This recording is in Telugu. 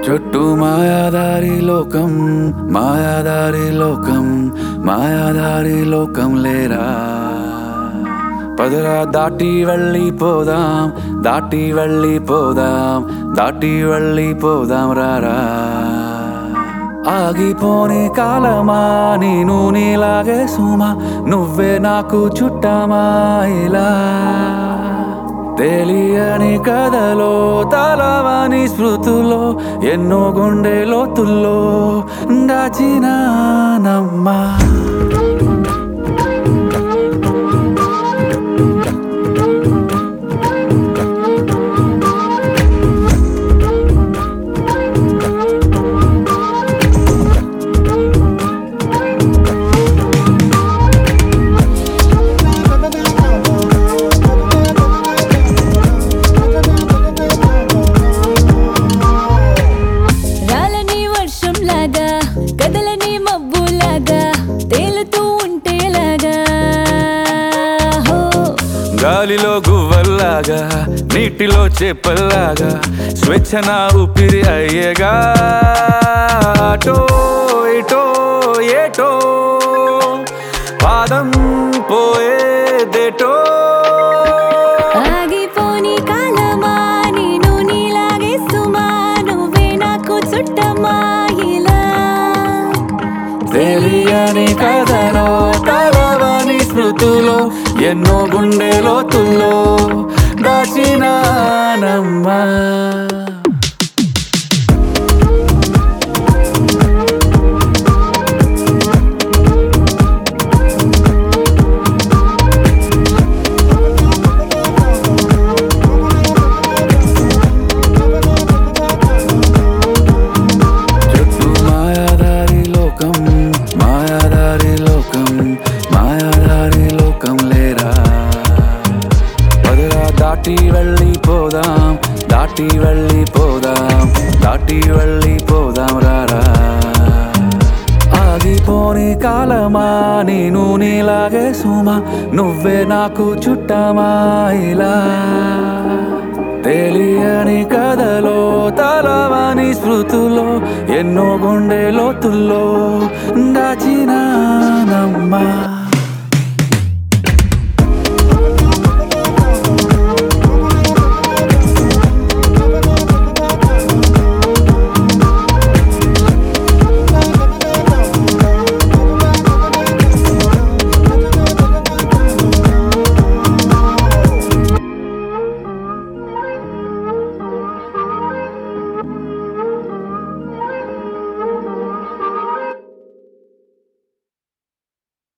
చుట్టూ మాయాదారి లోకం మాయాదారి లోకం మాయాదారి లోకం లేరా పదరా దాటి వెళ్ళిపోదాం దాటి వెళ్ళిపోదాం దాటి వెళ్ళిపోదాం రారా ఆగిపోని కాలమా నేను నీలాగే సుమా నువ్వే నాకు చుట్టమా ఇలా తెలియని కథలో తలవని స్మృతులో ఎన్నో గుండె లోతుల్లో దాచినానమ్మా రాలని వర్షంలాగా కదలని మబ్బులాగా తేలుతూ ఉంటేలాగా హో గాలిలో గువ్వల్లాగా నీటిలో చేపల్లాగా స్వేచ్ఛ నా ఊపిరి అయ్యేగా అటో ఇటో ఏటో పాదం పోయేదేటో ఆగిపోని కాలమా నేను నీలాగే సుమా నువ్వే నాకు చుట్టమా ఇలా తెలియని కథలో కలవని స్మృతులో ఎన్నో గుండె లోతుల్లో దాచినానమ్మా చుట్టూ మాయాదారి లోకం మాయాదారి లోకం మాయాదారి లోకం లేరా పదరా దాటి వెళ్ళిపోదాం దాటి వెళ్ళిపోదాం దాటి వెళ్ళిపోదాం రారా ఆగిపోని కాలమా నేను నీలాగే సుమా నువ్వే నాకు చుట్టమా ఇలా తెలియని కథలో తలవని స్మృతులో ఎన్నో గుండె లోతుల్లో దాచినానమ్మా